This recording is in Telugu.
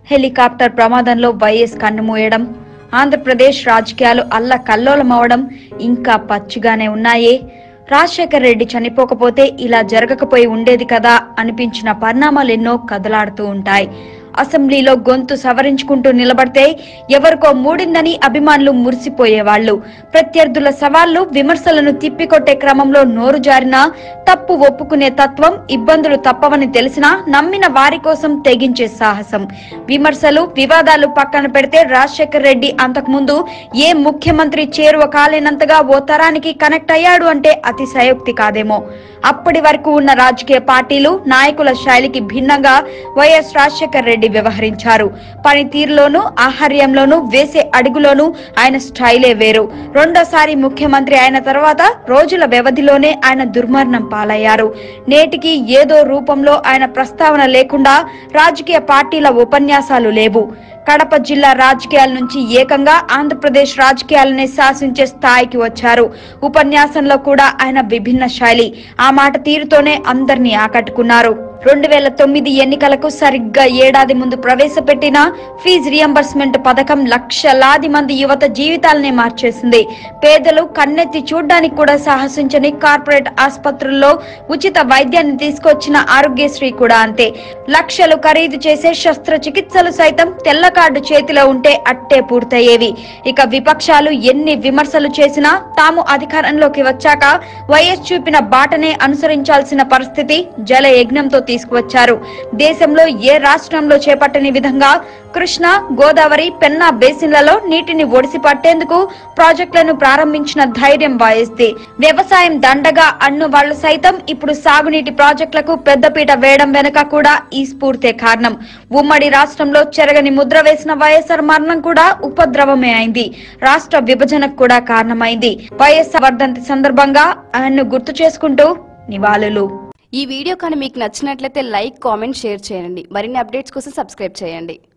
హెలికాప్టర్ ప్రమాదంలో వైఎస్ కన్నుమూయడం ఆంధ్రప్రదేశ్ రాజకీయాలు అల్ల కల్లోలమవడం ఇంకా పచ్చిగానే ఉన్నాయే రాజశేఖర్ రెడ్డి చనిపోకపోతే ఇలా జరగకపోయి ఉండేది కదా అనిపించిన పరిణామాలెన్నో కదలాడుతూ ఉంటాయి అసెంబ్లీలో గొంతు సవరించుకుంటూ నిలబడితే ఎవరికో మూడిందని అభిమానులు మురిసిపోయేవాళ్లు ప్రత్యర్థుల సవాళ్లు విమర్శలను తిప్పికొట్టే క్రమంలో నోరు జారినా తప్పు ఒప్పుకునే తత్వం ఇబ్బందులు తప్పవని తెలిసినా నమ్మిన వారి కోసం తెగించే సాహసం విమర్శలు వివాదాలు పక్కన పెడితే రాజశేఖర్ రెడ్డి అంతకుముందు ఏ ముఖ్యమంత్రి చేరువ కాలేనంతగా ఓ తరానికి కనెక్ట్ అయ్యాడు అంటే అతిశయోక్తి కాదేమో అప్పటి వరకు ఉన్న రాజకీయ పార్టీలు నాయకుల శైలికి భిన్నంగా వైఎస్ రాజశేఖర్ రెడ్డి వ్యవహరించారు పనితీరులోనూ ఆహార్యంలోనూ వేసే అడుగులోనూ ఆయన స్టైలే వేరు రెండోసారి ముఖ్యమంత్రి అయిన తర్వాత రోజుల వ్యవధిలోనే ఆయన దుర్మరణం పాలయ్యారు నేటికి ఏదో రూపంలో ఆయన ప్రస్తావన లేకుండా రాజకీయ పార్టీల ఉపన్యాసాలు లేవు కడప జిల్లా రాజకీయాల నుంచి ఏకంగా ఆంధ్రప్రదేశ్ రాజకీయాలనే శాసించే స్థాయికి వచ్చారు ఉపన్యాసంలో కూడా ఆయన విభిన్న శైలి ఆ మాట తీరుతోనే అందరినీ ఆకట్టుకున్నారు రెండు వేల తొమ్మిది ఎన్నికలకు సరిగ్గా ఏడాది ముందు ప్రవేశపెట్టిన ఫీజు రియంబర్స్మెంట్ పథకం లక్షలాది మంది యువత జీవితాలనే మార్చేసింది పేదలు కన్నెత్తి చూడ్డానికి కూడా సాహసించని కార్పొరేట్ ఆసుపత్రుల్లో ఉచిత వైద్యాన్ని తీసుకొచ్చిన ఆరోగ్యశ్రీ కూడా అంతే లక్షలు ఖరీదు చేసే శస్త్రచికిత్సలు సైతం తెల్ల కార్డు చేతిలో ఉంటే అట్టే పూర్తయ్యేవి ఇక విపక్షాలు ఎన్ని విమర్శలు చేసినా తాము అధికారంలోకి వచ్చాక వైఎస్ చూపిన బాటనే అనుసరించాల్సిన పరిస్థితి జల యజ్ఞంతో తీసుకువచ్చారు దేశంలో ఏ రాష్ట్రంలో చేపట్టని విధంగా కృష్ణా గోదావరి పెన్నా బేసిన్లలో నీటిని ఒడిసి పట్టేందుకు ప్రాజెక్టులను ప్రారంభించిన ధైర్యం వాయిస్తే వ్యవసాయం దండగా అన్ను వాళ్ళు సైతం ఇప్పుడు సాగునీటి ప్రాజెక్టులకు పెద్దపీట వేయడం వెనుక కూడా ఈ స్ఫూర్తే కారణం ఉమ్మడి రాష్ట్రంలో చెరగని ముద్ర వేసిన వైఎస్ఆర్ మరణం కూడా ఉపద్రవమే అయింది రాష్ట్ర విభజనకు కూడా కారణమైంది వైఎస్ఆర్ వర్ధంతి సందర్భంగా ఆయన్ను గుర్తు చేసుకుంటూ నివాళులు ఈ వీడియో కానీ మీకు నచ్చినట్లయితే లైక్ కామెంట్ షేర్ చేయండి మరిన్ని అప్డేట్స్ కోసం సబ్స్క్రైబ్ చేయండి